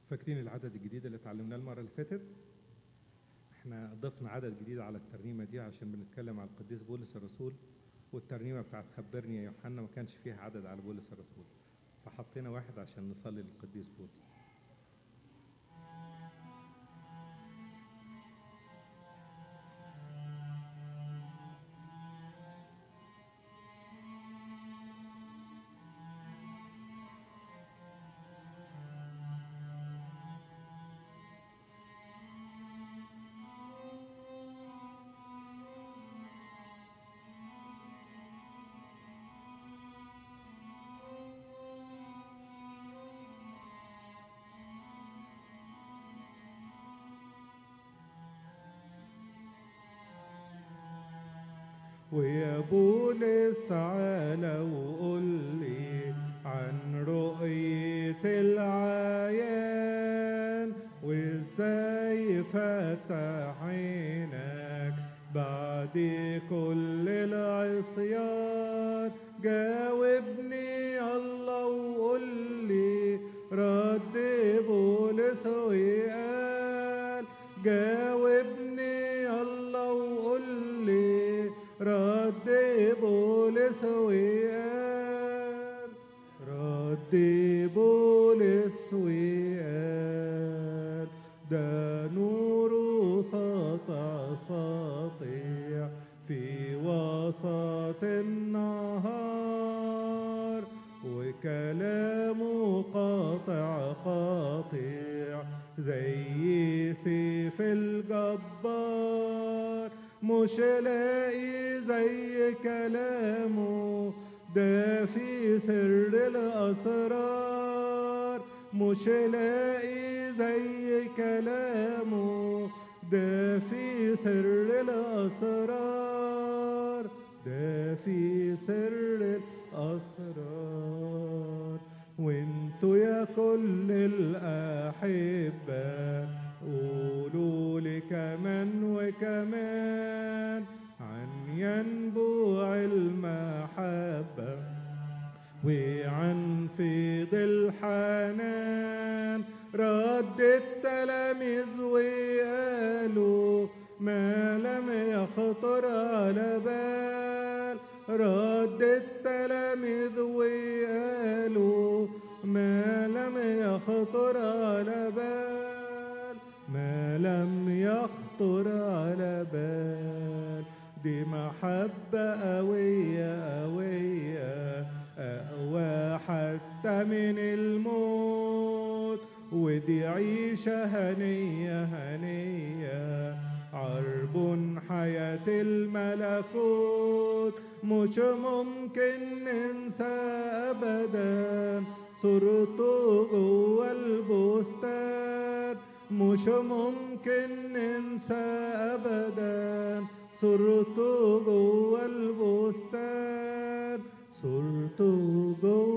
فاكرين العدد الجديد اللي اتعلمناه المره اللي فاتت احنا ضفنا عدد جديد على الترنيمه دي عشان بنتكلم على القديس بولس الرسول والترنيمه بتاعت خبرني يا يوحنا ما كانش فيها عدد على بولس الرسول فحطينا واحد عشان نصلي للقديس بولس ويا بولس تعالى وقول لي عن رؤية العيان وازاي فتح عينك بعد كل العصيان جاوبني الله وقول لي رد بولس وقال جاوبني الله وقول لي رد بولس وقال رد بولس وقال ده نور سطع ساطع في وسط النهار وكلامه قاطع قاطع زي سيف الجبار مش لاقي زي كلامه ده في سر الأسرار مش لاقي زي كلامه ده في سر الأسرار ده في سر الأسرار وانتوا يا كل الأحبة قولوا لي كمان وكمان عن ينبوع المحبة وعن فيض الحنان رد التلاميذ وقالوا ما لم يخطر على بال رد التلاميذ وقالوا ما لم يخطر على بال ما لم يخطر على بال دي محبة قوية قوية أقوى حتى من الموت ودي عيشة هنية هنية عرب حياة الملكوت مش ممكن ننسى أبدا صورته جوه البستان مش ممكن ننسى أبدا صورته جوه البستان صورته جوه